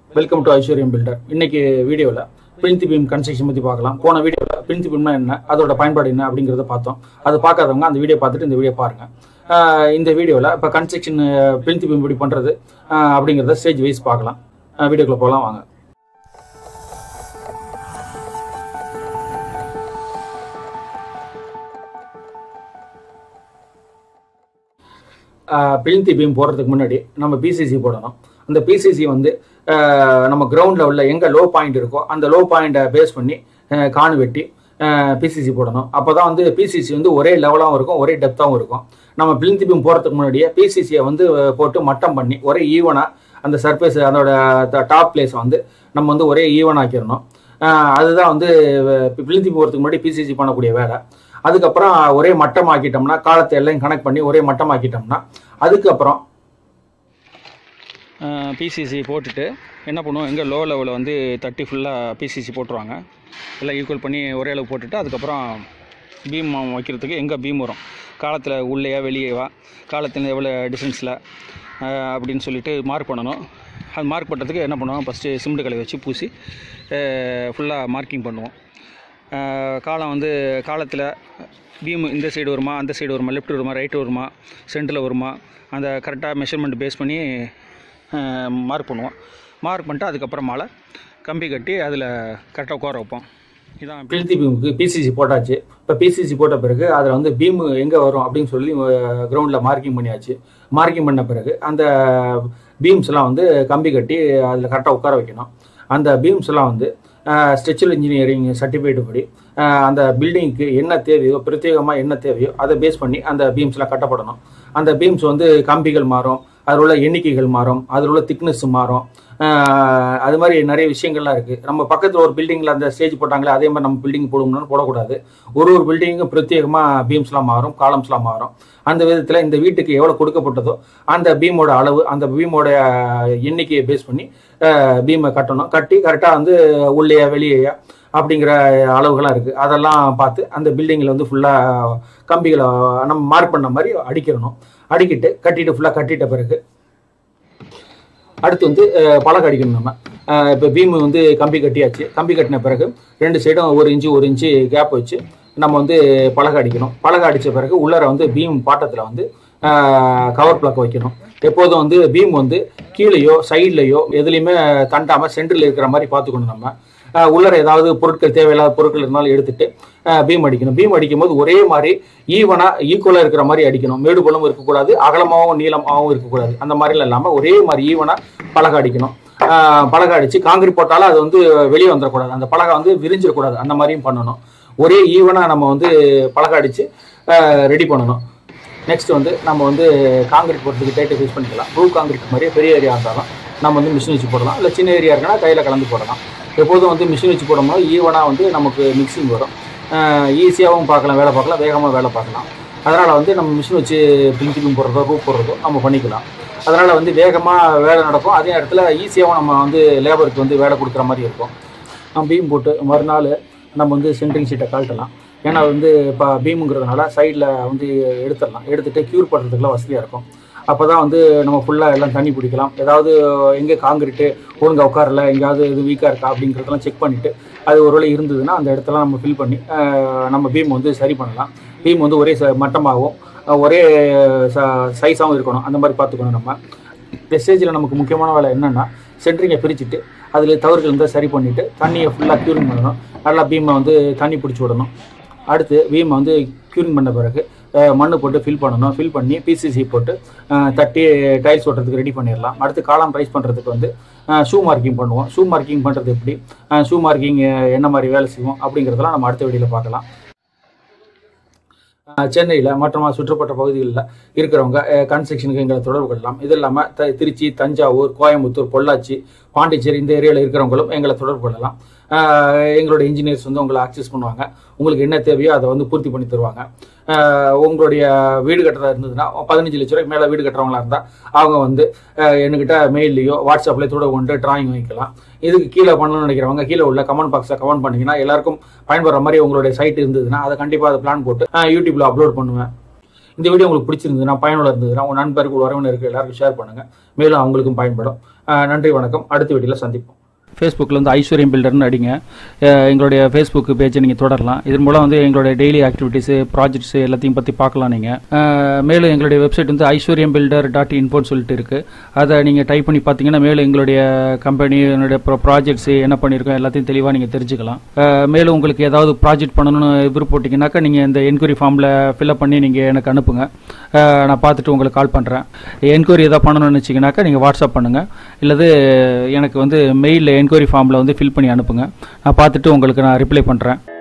welcome to ஐஸ்வர்யம் filter இன்னைக்கு வீடியோவில் பிரிந்தி பீம் கன்ஸ்ட்ரக்ஷன் பற்றி பார்க்கலாம் போன வீடியோவில் பிரிந்தி பீம்னா என்ன அதோட பயன்பாடு என்ன அப்படிங்கிறத பார்த்தோம் அது பார்க்காதவங்க அந்த வீடியோ பார்த்துட்டு இந்த வீடியோ பாருங்க ஆஹ் இந்த வீடியோவில் இப்போ கன்ஸ்ட்ரக்ஷன் பிரிந்தி பீம் எப்படி பண்ணுறது அப்படிங்கிறத ஸ்டேஜ் வைஸ் பார்க்கலாம் வீடியோக்குள்ளே போகலாம் வாங்க பிளிந்தி பீம் போடுறதுக்கு முன்னாடி நம்ம பிசிசி போடணும் அந்த பிசிசி வந்து ஆஹ் நம்ம கிரவுண்ட் லெவலில் எங்கே லோ பாயிண்ட் இருக்கோ அந்த லோ பாயிண்ட்டை பேஸ் பண்ணி ஆஹ் காணு வெட்டி பிசிசி போடணும் அப்போ தான் வந்து பிசிசி வந்து ஒரே லெவலாகவும் இருக்கும் ஒரே டெப்த்தாகவும் இருக்கும் நம்ம பிளிந்தி பீம் போகிறதுக்கு முன்னாடியே பிசிசியை வந்து அஹ், போட்டு மட்டம் பண்ணி ஒரே ஈவனாக அந்த சர்ஃபேஸ் அதோட டாப் பிளேஸ் வந்து நம்ம வந்து ஒரே ஈவன் ஆக்கிடணும் ஆஹ் அதுதான் வந்து பிளிந்தி போகிறதுக்கு முன்னாடி பிசிசி பண்ணக்கூடிய வேலை அதுக்கப்புறம் ஒரே மட்டமாக்கிட்டோம்னா காலத்தை எல்லாம் கனெக்ட் பண்ணி ஒரே மட்டமாக்கிட்டோம்னா அதுக்கப்புறம் பிசிசி போட்டுட்டு என்ன பண்ணுவோம் எங்கே லோ லெவலில் வந்து தட்டி ஃபுல்லாக பிசிசி போட்டுருவாங்க எல்லாம் ஈக்குவல் பண்ணி ஒரே அளவு போட்டுட்டு அதுக்கப்புறம் பீம் வைக்கிறதுக்கு எங்கே பீம் வரும் காலத்தில் உள்ளேயா வெளியேவா காலத்தில் எவ்வளோ டிஸ்டன்ஸில் அப்படின்னு சொல்லிட்டு மார்க் பண்ணணும் அது மார்க் பண்ணுறதுக்கு என்ன பண்ணுவோம் ஃபஸ்ட்டு சிமெண்ட் கலை வச்சு பூசி ஃபுல்லாக மார்க்கிங் பண்ணுவோம் அஹ் காலம் வந்து காலத்தில் பீம் இந்த சைடு வருமா அந்த சைடு வருமா லெஃப்ட் வருமா ரைட் வருமா சென்டரில் வருமா அந்த கரெக்டாக மெஷர்மெண்ட் பேஸ் பண்ணி மார்க் பண்ணுவோம் மார்க் பண்ணிட்டு அதுக்கப்புறமால கம்பி கட்டி அதில் கரெக்டாக உட்கார வைப்போம் இதான் பில்தி பீமுக்கு பிசிசி போட்டாச்சு இப்போ பிசிசி போட்ட பிறகு அதில் வந்து பீம் எங்கே வரும் அப்படின்னு சொல்லி கிரவுண்டில் மார்க்கிங் பண்ணியாச்சு மார்க்கிங் பண்ண பிறகு அந்த பீம்ஸ்லாம் வந்து கம்பி கட்டி அதில் கரெக்டாக உட்கார வைக்கணும் அந்த பீம்ஸ்லாம் வந்து ஸ்ட்ரெச்சுவல் இன்ஜினியரிங் சர்டிஃபிகேட் படி அஹ், அந்த பில்டிங்க்கு என்ன தேவையோ பிரத்யேகமாக என்ன தேவையோ அதை பேஸ் பண்ணி அந்த பீம்ஸ்லாம் கட்டப்படணும் அந்த பீம்ஸ் வந்து கம்பிகள் மாறும் அதில் உள்ள எண்ணிக்கைகள் மாறும் அதில் உள்ள திக்னஸ் மாறும் அஹ், அது மாதிரி நிறைய விஷயங்கள்லாம் இருக்குது நம்ம பக்கத்தில் ஒரு பில்டிங்கில் அந்த ஸ்டேஜ் போட்டாங்களே அதே மாதிரி நம்ம பில்டிங் போடணும்னு போடக்கூடாது ஒரு ஒரு பில்டிங்கும் பிரத்யேகமாக பீம்ஸ்லாம் மாறும் காலம்ஸ்லாம் மாறும் அந்த விதத்தில் இந்த வீட்டுக்கு எவ்வளோ கொடுக்கப்பட்டதோ அந்த பீமோட அளவு அந்த பீமோட எண்ணிக்கையை பேஸ் பண்ணி பீமை கட்டணும் கட்டி கரெக்டாக வந்து உள்ளேயா வெளியேயா அப்படிங்கிற அளவுகள்லாம் இருக்குது அதெல்லாம் பார்த்து அந்த பில்டிங்கில் வந்து ஃபுல்லாக கம்பிகளை நம்ம மார்க் பண்ண மாதிரி அடிக்கிறணும் அடிக்கிட்டு கட்டிட்டு ஃபுல்லாக கட்டிட்ட பிறகு அடுத்து வந்து அஹ், பலகை அடிக்கணும் நம்ம இப்போ பீம் வந்து கம்பி கட்டியாச்சு கம்பி கட்டின பிறகு ரெண்டு சைடும் ஒரு இன்ச்சு ஒரு இன்ச்சு கேப் வச்சு நம்ம வந்து பலகை அடிக்கணும் பலகை அடித்த பிறகு உள்ளர வந்து பீம் பாட்டத்தில் வந்து கவர் பிளக் வைக்கணும் எப்போதும் வந்து பீம் வந்து கீழேயோ சைட்லேயோ எதுலேயுமே தண்டாமல் சென்டரில் இருக்கிற மாதிரி பார்த்துக்கணும் நம்ம அஹ் உள்ளர ஏதாவது பொருட்கள் தேவையில்லாத பொருட்கள் இருந்தாலும் எடுத்துட்டு பீம் அடிக்கணும் பீம் அடிக்கும் போது ஒரே மாதிரி ஈவனாக ஈக்குவலாக இருக்கிற மாதிரி அடிக்கணும் மேடு பள்ளமும் இருக்கக்கூடாது அகலமாகவும் நீளமாகவும் இருக்கக்கூடாது அந்த மாதிரிலாம் இல்லாமல் ஒரே மாதிரி ஈவனாக பலகை அடிக்கணும் அஹ் பலகை அடித்து காங்கிரீட் போட்டாலும் அது வந்து வெளியே வந்துடக்கூடாது அந்த பலகை வந்து விரிஞ்சிடக்கூடாது அந்த மாதிரியும் பண்ணணும் ஒரே ஈவனாக நம்ம வந்து பலகை அடித்து ரெடி பண்ணணும் நெக்ஸ்ட் வந்து நம்ம வந்து காங்கிரீட் போடுறதுக்கு டேட்டை யூஸ் பண்ணிக்கலாம் ப்ரூ காங்கிரீட் மாதிரியே பெரிய ஏரியா இருந்தாலும் நம்ம வந்து மிஷின் வச்சு போடலாம் இல்லை சின்ன ஏரியா இருக்குன்னா கையில் கலந்து போடலாம் எப்போதும் வந்து மிஷின் வச்சு போடும்போது ஈவனாக வந்து நமக்கு மிக்சிங் வரும் ஈஸியாகவும் பார்க்கலாம் வேலை பார்க்கலாம் வேகமாக வேலை பார்க்கலாம் அதனால் வந்து நம்ம மிஷின் வச்சு பிரிண்டிங் போடுறதோ ரூப் போடுறதோ நம்ம பண்ணிக்கலாம் அதனால் வந்து வேகமாக வேலை நடக்கும் அதே நேரத்தில் ஈஸியாகவும் நம்ம வந்து லேபருக்கு வந்து வேலை கொடுக்குற மாதிரி இருக்கும் நம்ம பீம் போட்டு மறுநாள் நம்ம வந்து சென்ட்ரிங் சீட்டை கழட்டலாம் ஏன்னா வந்து இப்போ பீமுங்கிறதுனால சைடில் வந்து எடுத்துடலாம் எடுத்துகிட்டு க்யூர் பண்ணுறதுக்குலாம் வசதியாக இருக்கும் அப்போ தான் வந்து நம்ம ஃபுல்லாக எல்லாம் தண்ணி பிடிக்கலாம் ஏதாவது எங்கே காங்கிரீட்டு ஒழுங்கா உட்காரல எங்கேயாவது இது வீக்காக இருக்கா அப்படிங்கிறதெல்லாம் செக் பண்ணிவிட்டு அது ஒருவேளை இருந்ததுன்னா அந்த இடத்தெல்லாம் நம்ம ஃபில் பண்ணி அஹ், நம்ம பீம் வந்து சரி பண்ணலாம் பீம் வந்து ஒரே ச- மட்டமாகவும் அஹ், ஒரே ச சைஸாகவும் இருக்கணும் அந்த மாதிரி பார்த்துக்கணும் நம்ம இந்த ஸ்டேஜில் நமக்கு முக்கியமான வேலை என்னென்னா சென்ட்ரிங்கை பிரிச்சுட்டு அதில் தவறுகள் இருந்தால் சரி பண்ணிவிட்டு தண்ணியை ஃபுல்லாக க்யூரிங் பண்ணணும் நல்லா பீமை வந்து தண்ணி பிடிச்சி விடணும் அடுத்து பீமை வந்து க்யூரிங் பண்ண பிறகு மண் போட்டு ஃபில் பண்ணணும் ஃபில் பண்ணி பிசிசி போட்டு அஹ், தட்டி டைல்ஸ் ஓட்டுறதுக்கு ரெடி பண்ணிடலாம் அடுத்து காலம் ரைஸ் பண்ணுறதுக்கு வந்து ஷூ மார்க்கிங் பண்ணுவோம் ஷூ மார்க்கிங் பண்ணுறது எப்படி ஷூ மார்க்கிங் என்ன மாதிரி வேலை செய்வோம் அப்படிங்கிறதெல்லாம் நம்ம அடுத்த வீடியோவில் பார்க்கலாம் சென்னையில் மற்றும் சுற்றுப்பட்ட பகுதிகளில் இருக்கிறவங்க கன்ஸ்ட்ரக்ஷனுக்கு எங்களை தொடர்பு கொள்ளலாம் இது இல்லாமல் த திருச்சி தஞ்சாவூர் கோயம்புத்தூர் பொள்ளாச்சி பாண்டிச்சேரி இந்த ஏரியாவில் இருக்கிறவங்களும் எங்களை தொடர்பு கொள்ளலாம் அஹ் எங்களுடைய இன்ஜினியர்ஸ் வந்து உங்களை ஆக்சஸ் பண்ணுவாங்க உங்களுக்கு என்ன தேவையோ அதை வந்து பூர்த்தி பண்ணி தருவாங்க அஹ் உங்களுடைய வீடு கட்டுறதா இருந்ததுன்னா பதினஞ்சு லட்ச ரூபாய்க்கு மேலே வீடு கட்டுறவங்களா இருந்தால் அவங்க வந்து அஹ் என்கிட்ட மெயில்லையோ வாட்ஸ்அப்லேயோ தொடர்பு கொண்டு டிராயிங் வாங்கிக்கலாம் இதுக்கு கீழே பண்ணணும்னு நினைக்கிறவங்க கீழே உள்ள கமெண்ட் பாக்ஸில் கமெண்ட் பண்ணீங்கன்னா எல்லாருக்கும் பயன்படுற மாதிரி உங்களுடைய சைட் இருந்ததுன்னா அதை கண்டிப்பாக அதை பிளான் போட்டு அஹ் யூடியூப்ல அப்லோட் பண்ணுவேன் இந்த வீடியோ உங்களுக்கு பிடிச்சிருந்ததுன்னா பயனுள்ள இருந்ததுன்னா உங்கள் நண்பர்கள் உறவினருக்கு எல்லாருக்கும் ஷேர் பண்ணுங்கள் மேலும் அவங்களுக்கும் பயன்படும் அஹ் நன்றி வணக்கம் அடுத்த வீடியோவில் சந்திப்போம் ஃபேஸ்புக்கில் வந்து ஐஸ்வர்யம் பில்டர்னு அடிங்க அஹ் எங்களுடைய ஃபேஸ்புக் பேஜை நீங்கள் தொடரலாம் இதன் மூலம் வந்து எங்களுடைய டெய்லி ஆக்டிவிட்டீஸு ப்ராஜெக்ட்ஸு எல்லாத்தையும் பற்றி பார்க்கலாம் நீங்கள் மேலும் எங்களுடைய வெப்சைட் வந்து ஐஸ்வர்யம் பில்டர் டாட் இன்போன்னு சொல்லிட்டு இருக்குது அதை நீங்கள் டைப் பண்ணி பார்த்தீங்கன்னா மேலும் எங்களுடைய கம்பெனி என்னுடைய ப்ரோ ப்ராஜெக்ட்ஸு என்ன பண்ணியிருக்கோம் எல்லாத்தையும் தெளிவாக நீங்கள் தெரிஞ்சுக்கலாம் அஹ் மேலும் உங்களுக்கு ஏதாவது ப்ராஜெக்ட் பண்ணணும்னு விருப்பப்பட்டீங்கன்னாக்கா நீங்கள் இந்த என்கொயரி ஃபார்மில் ஃபில்அப் பண்ணி நீங்கள் எனக்கு அனுப்புங்க அஹ் நான் பார்த்துட்டு உங்களுக்கு கால் பண்ணுறேன் என்கொயரி எதாவது பண்ணணும்னு நினச்சிங்கனாக்கா நீங்கள் வாட்ஸ்அப் பண்ணுங்கள் இல்லது எனக்கு வந்து மெயிலில் என்கொயரி ஃபார்மில் வந்து ஃபில் பண்ணி அனுப்புங்க நான் பார்த்துட்டு உங்களுக்கு நான் ரிப்ளை பண்ணுறேன்